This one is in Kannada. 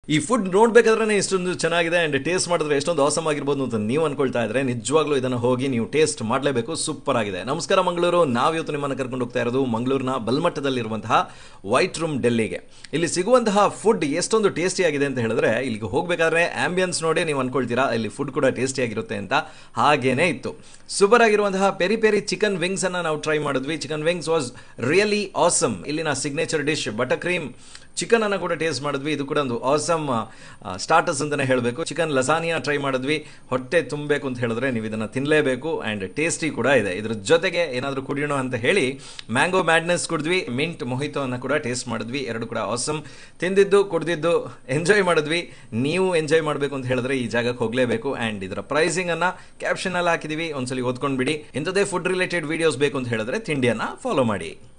ಈ ಫುಡ್ ನೋಡ್ಬೇಕಾದ್ರೆ ಇಷ್ಟೊಂದು ಚೆನ್ನಾಗಿದೆ ಅಂಡ್ ಟೇಸ್ಟ್ ಮಾಡಿದ್ರೆ ಎಷ್ಟೊಂದು awesome ಆಗಿರ್ಬೋದು ಅಂತ ನೀವು ಅನ್ಕೊಳ್ತಾ ಇದ್ರೆ ನಿಜವಾಗ್ಲೂ ಇದನ್ನು ಹೋಗಿ ನೀವು ಟೇಸ್ಟ್ ಮಾಡಲೇಬೇಕು ಸೂಪರ್ ಆಗಿದೆ ನಮಸ್ಕಾರ ಮಂಗಳೂರು ನಾವಿವತ್ತು ನಿಮ್ಮನ್ನು ಕರ್ಕೊಂಡು ಹೋಗ್ತಾ ಇರೋದು ಮಂಗಳೂರಿನ ಬಲ್ಮಟ್ಟದಲ್ಲಿರುವಂತಹ ವೈಟ್ ರೂಮ್ ಡೆಲ್ಲಿಗೆ ಇಲ್ಲಿ ಸಿಗುವಂತಹ ಫುಡ್ ಎಷ್ಟೊಂದು ಟೇಸ್ಟಿ ಆಗಿದೆ ಅಂತ ಹೇಳಿದ್ರೆ ಇಲ್ಲಿಗೆ ಹೋಗ್ಬೇಕಾದ್ರೆ ಆಂಬಿಯನ್ಸ್ ನೋಡಿ ನೀವು ಅನ್ಕೊಳ್ತೀರಾ ಇಲ್ಲಿ ಫುಡ್ ಕೂಡ ಟೇಸ್ಟಿ ಆಗಿರುತ್ತೆ ಅಂತ ಹಾಗೇನೇ ಇತ್ತು ಸೂಪರ್ ಆಗಿರುವಂತಹ ಪೆರಿ ಪೆರಿ ಚಿಕನ್ ವಿಂಗ್ಸ್ ಅನ್ನ ನಾವು ಟ್ರೈ ಮಾಡಿದ್ವಿ chicken wings was really awesome ಇಲ್ಲಿನ signature dish butter cream chicken ಅನ್ನ ಕೂಡ ಟೇಸ್ಟ್ ಮಾಡಿದ್ವಿ ಇದು ಕೂಡ ಒಂದು ಆಸಮ್ ಸ್ಟಾರ್ಟರ್ಸ್ ಅಂತಾನೆ ಹೇಳಬೇಕು ಚಿಕನ್ ಲಸಾನಿಯಾ ಟ್ರೈ ಮಾಡಿದ್ವಿ ಹೊಟ್ಟೆ ತುಂಬಬೇಕು ಅಂತ ಹೇಳಿದ್ರೆ ನೀವು ಇದನ್ನ ತಿನ್ನಲೇಬೇಕು ಅಂಡ್ ಟೇಸ್ಟಿ ಕೂಡ ಇದೆ ಇದ್ರ ಜೊತೆಗೆ ಏನಾದರೂ ಕುಡಿಯೋಣ ಅಂತ ಹೇಳಿ ಮ್ಯಾಂಗೋ ಮ್ಯಾಡ್ನೆಸ್ ಕುಡಿದ್ವಿ ಮಿಂಟ್ ಮೊಹಿತೋ ಅನ್ನ ಕೂಡ ಟೇಸ್ಟ್ ಮಾಡಿದ್ವಿ ಎರಡು ಕೂಡ ಆಸಮ್ ತಿಂದಿದ್ದು ಕುಡಿದಿದ್ದು ಎಂಜಾಯ್ ಮಾಡಿದ್ವಿ ನೀವು ಎಂಜಾಯ್ ಮಾಡಬೇಕು ಅಂತ ಹೇಳಿದ್ರೆ ಈ ಜಾಗಕ್ಕೆ ಹೋಗಲೇಬೇಕು ಅಂಡ್ ಇದರ ಪ್ರೈಸಿಂಗ್ ಅನ್ನ ಕ್ಯಾಪ್ಷನ್ ಅಲ್ಲಿ ಹಾಕಿದೀವಿ ಒಂದ್ಸಲಿ ಓದ್ಕೊಂಡ್ಬಿಡಿ ಇಂಥದೇ ಫುಡ್ ರಿಲೇಟೆಡ್ ವಿಡಿಯೋಸ್ ಬೇಕು ಅಂತ ಹೇಳಿದ್ರೆ ತಿಂಡಿಯನ್ನ ಫಾಲೋ ಮಾಡಿ